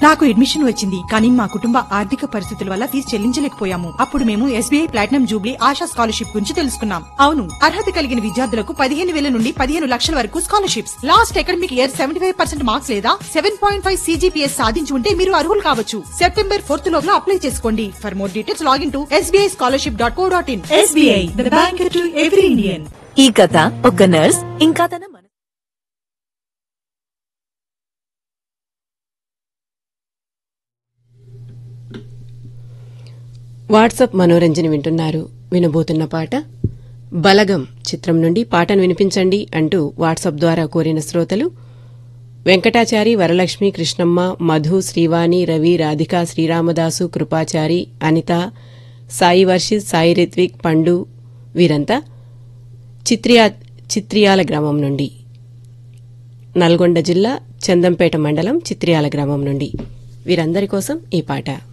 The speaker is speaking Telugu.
నాకు అడ్మిషన్ వచ్చింది కానీ మా కుటుంబ ఆర్థిక పరిస్థితుల వల్ల ఫీజు చెల్లించలేకపోయాము అప్పుడు మేము SBI platinum jubilee Asha scholarship గురించి తెలుసుకున్నాం అవును అర్హత కలిగిన విద్యార్థులకు పదిహేను వేల నుండి పదిహేను లక్షల వరకు scholarships last academic year seventy five percent marks లేదా సెవెన్ పాయింట్ ఫైవ్ సీజీపీఎస్ సాధించి ఉంటే మీరు అర్హులు కావచ్చు సెప్టెంబర్ ఫోర్త్ లోపల అప్లై చేసుకోండి for more details login to SBI scholarship dot co dot in SBI the bank to every Indian ఈ కథ ఒక నర్స్ ఇంకా తన మన వాట్సాప్ మనోరంజన వింటున్నారు వినబోతున్న పాట బలగం చిత్రం నుండి పాటను వినిపించండి అంటూ వాట్సాప్ ద్వారా కోరిన శ్రోతలు వెంకటాచారి వరలక్ష్మి కృష్ణమ్మ మధు శ్రీవాణి రవి రాధిక శ్రీరామదాసు కృపాచారి అనిత సాయి వర్షిత్ సాయి రిత్విక్ పండు వీరంతా చిత్రియా చిత్రియాల గ్రామం నుండి నల్గొండ జిల్లా చందంపేట మండలం చిత్రియాల గ్రామం నుండి వీరందరి కోసం ఈ పాట